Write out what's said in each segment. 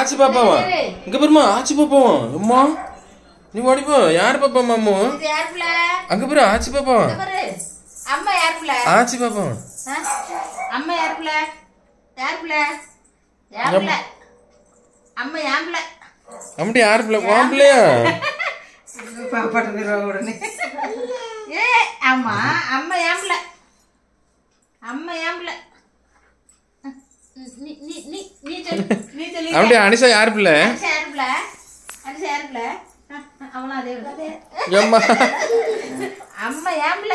ஆச்சி பாப்பாவா இங்க பாருமா ஆச்சி பாப்பாவா அம்மா நீ ஓடிப்போ யார் பாப்பா மாமு இது யார் பிள்ளை அங்க பாரு ஆச்சி பாப்பாவா இங்க பாரு அம்மா யார் பிள்ளை ஆச்சி பாப்பாவா ஆ? அம்மா யார் பிள்ளை யார் பிள்ளை யார் பிள்ளை அம்மா யார் பிள்ளை அம்முட்டி யார் பிள்ளை உன் பிள்ளையா பாப்பாட்டு உடனே ஏ அம்மா அம்மா ஏன் பிள்ளை அம்மா ஏன் பிள்ளை நீ நீ நீ நீ சொல்லு நீ சொல்லு அம்முட்டி அனிஷா யார் பிள்ளை அரிசி யார் பிள்ளை அரிசி யார் பிள்ளை அவனும் அதே பிள்ளை. ஏம்மா அம்மா ஏன் பிள்ளை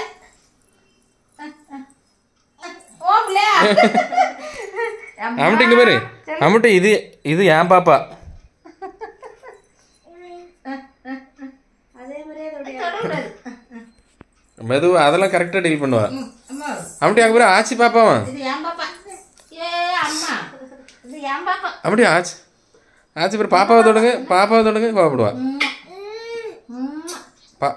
ஓ பிள்ளையா அம்மா. அம்முட்டி இங்க பாரு அம்முட்டி இது இது என் பாப்பா அதே மாதிரியே அதோடைய தொடக்கூடாது. மெதுவா அதெல்லாம் கரெக்டா டீல் பண்ணுவா ம், அம்மா அம்முட்டி அங்க பாரு ஆச்சி பாப்பாவா இது என் பாப்பா ஏ அம்மா இது என் பாப்பா அப்படி ஆச்சு ஆச்சு பேர் பாப்பாவை தொடுங்க பாப்பாவை தொடுங்க கோவப்படுவா பா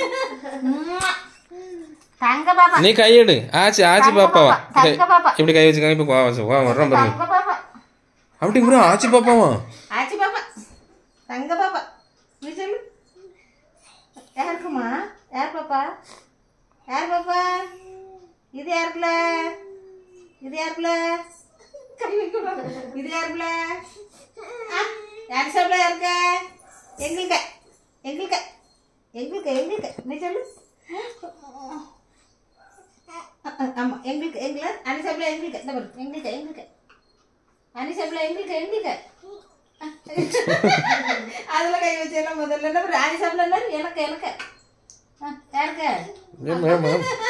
தங்க பாப்பா நீ கையெடு ஆச்சு ஆச்சு பாப்பாவா கை- தங்க பாப்பா. இப்படி கை வச்சுக்காங்க இப்போ கோவம் வச்சு கோவம் வர்றோம் பாருங்க தங்க பாப்பா அப்படி ப்ரோ ஆச்சு பாப்பாவா ஆச்சி பாப்பா தங்க பாப்பா நீ சொல்லு யாருக்குமா யார் பாப்பா யார் பாப்பா இது யாருக்குல இது யாருக்குல கை வைக்கணும். இது யாருக்குல ஆ, யார் சாப்பிட யாருக்க எங்களுக்கு எங்களுக்கு எங்களுக்கு எங்களுக்கு நீ சொல்லு ஆமா எங்களுக்கு எங்களை அனிசாப்பில் எங்களுக்கு இந்த பாரு எங்களுக்கு எங்களுக்கு அனிசாப்பில் எங்களுக்கு எங்களுக்கு அதில் கை வச்செல்லாம் முதல்ல என்ன அனிசாப்பில் எனக்கு எனக்கு ஆ, யாருக்கு ஏம்மா, ஏம்மா.